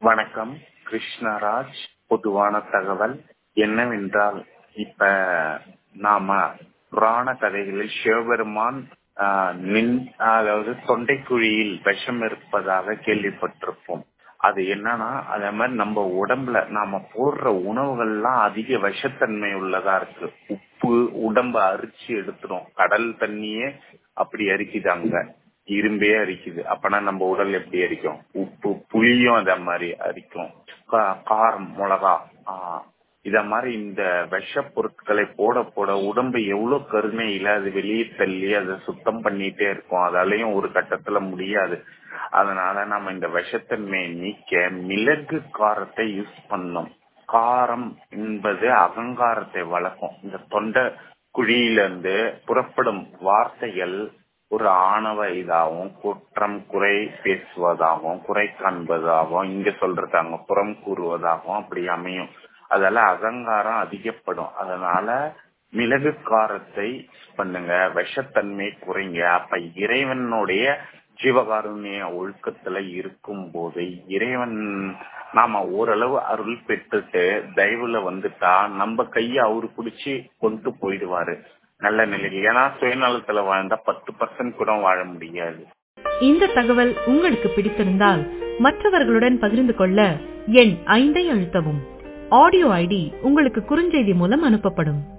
வணக்கம் கிருஷ்ணராஜ் பொதுவான தகவல் என்னவென்றால் இப்ப நாம புராண கதைகளில் சிவபெருமான் ஆஹ், நின் அதாவது தொண்டைக்குழியில் விஷம் இருப்பதாக கேள்விப்பட்டிருப்போம் அது என்னன்னா அதே மாதிரி நம்ம உடம்புல நாம போடுற உணவுகள்லாம் அதிக விஷத்தன்மை உள்ளதா இருக்கு உப்பு உடம்ப அரிச்சு எடுத்துரும் கடல் தண்ணியே அப்படி அரிக்குது அங்க இரும்பே அரிக்குது அப்பனா நம்ம உடல் எப்படி அரிக்கும் உப்பு புளியும் அத மாதிரி அரிக்கும் கா- காரம் மிளகா ஆஹ் இத மாதிரி இந்த விஷ பொருட்களை போட போட உடம்பு எவ்வளவு கருணையில அது வெளியே தள்ளி அதை சுத்தம் பண்ணிட்டே இருக்கும் அதாலையும் ஒரு கட்டத்துல முடியாது அதனால நம்ம இந்த விஷத்தன்மையை நீக்க மிளகு காரத்தை யூஸ் பண்ணோம் காரம் என்பது அகங்காரத்தை வளர்க்கும் இந்த தொண்டை குழியிலிருந்து புறப்படும் வார்த்தைகள் ஒரு ஆணவ இதாகவும் குற்றம் குறை பேசுவதாகவும் குறை காண்பதாகவும் இங்க சொல்றாங்க புறம் கூறுவதாகவும் அப்படி அமையும் அதால அகங்காரம் அதிகப்படும் அதனால மிளகு காரத்தை use பண்ணுங்க விஷத்தன்மை குறைங்க அப்ப இறைவனுடைய ஜீவகாருண்ய ஒழுக்கத்துல இருக்கும் போது இறைவன் நாம ஓரளவு அருள் பெற்றுட்டு தயவுல வந்துட்டா நம்ம கைய அவரு பிடிச்சி கொண்டு போயிடுவாரு நல்ல நிலைக்கு ஏன்னா சுயநலத்துல வாழ்ந்தா பத்து பர்சன்ட் கூட வாழ முடியாது இந்த தகவல் உங்களுக்கு பிடித்திருந்தால் மற்றவர்களுடன் பகிர்ந்து கொள்ள எண் ஐந்தை அழுத்தவும் ஆடியோ ஐடி உங்களுக்கு குறுஞ்செய்தி மூலம் அனுப்பப்படும்